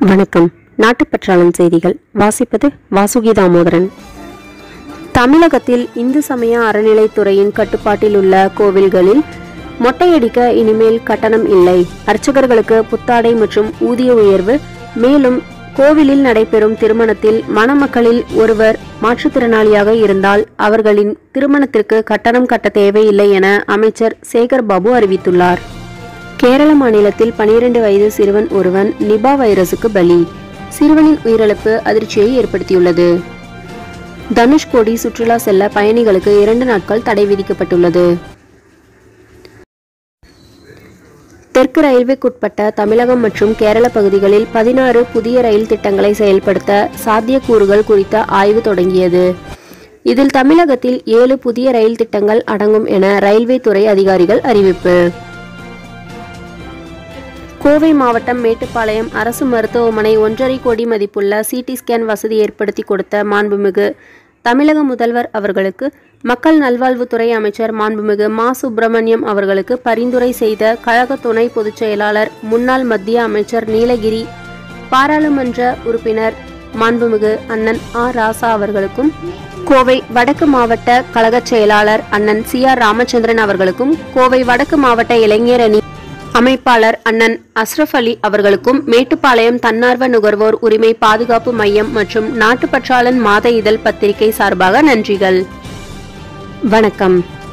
வணக்கம் நாட்டுப்பற்றாளன் செய்திகள் வாசிப்பது வாசுகி தாமோதரன் தமிழகத்தில் இந்து சமய அறநிலைத்துறையின் கட்டுப்பாட்டில் உள்ள கோவில்களில் மொட்டையடிக்க இனிமேல் கட்டணம் இல்லை அர்ச்சகர்களுக்கு புத்தாடை மற்றும் ஊதிய உயர்வு மேலும் கோவிலில் நடைபெறும் திருமணத்தில் மணமக்களில் ஒருவர் மாற்றுத்திறனாளியாக இருந்தால் அவர்களின் திருமணத்திற்கு கட்டணம் கட்ட தேவையில்லை என அமைச்சர் சேகர் பாபு அறிவித்துள்ளார் கேரள மாநிலத்தில் 12 வயது சிறுவன் ஒருவன் நிபா வைரசுக்கு பலி சிறுவனின் உயிரிழப்பு அதிர்ச்சியை ஏற்படுத்தியுள்ளது தனுஷ்கோடி சுற்றுலா செல்ல பயணிகளுக்கு இரண்டு நாட்கள் தடை விதிக்கப்பட்டுள்ளது தெற்கு ரயில்வேக்குட்பட்ட தமிழகம் மற்றும் கேரள பகுதிகளில் பதினாறு புதிய ரயில் திட்டங்களை செயல்படுத்த சாத்தியக்கூறுகள் குறித்த ஆய்வு தொடங்கியது இதில் தமிழகத்தில் ஏழு புதிய ரயில் திட்டங்கள் அடங்கும் என ரயில்வே துறை அதிகாரிகள் அறிவிப்பு கோவை மாவட்டம் மேட்டுப்பாளையம் அரசு மருத்துவமனை ஒன்றரை கோடி மதிப்புள்ள சிடி ஸ்கேன் வசதி ஏற்படுத்தி கொடுத்த மாண்புமிகு தமிழக முதல்வர் அவர்களுக்கு மக்கள் நல்வாழ்வுத்துறை அமைச்சர் மாண்புமிகு மா சுப்பிரமணியம் அவர்களுக்கு பரிந்துரை செய்த கழக துணை பொதுச் செயலாளர் முன்னாள் மத்திய அமைச்சர் நீலகிரி பாராளுமன்ற உறுப்பினர் மாண்புமிகு அண்ணன் ஆ ராசா அவர்களுக்கும் கோவை வடக்கு மாவட்ட கழகச் செயலாளர் அண்ணன் சி ஆர் ராமச்சந்திரன் அவர்களுக்கும் கோவை வடக்கு மாவட்ட இளைஞர் அணி அமைப்பாளர் அண்ணன் அஸ்ரஃப் அலி அவர்களுக்கும் மேட்டுப்பாளையம் தன்னார்வ நுகர்வோர் உரிமை பாதுகாப்பு மையம் மற்றும் நாட்டுப்பற்றாளன் மாத இதழ் பத்திரிகை சார்பாக நன்றிகள் வணக்கம்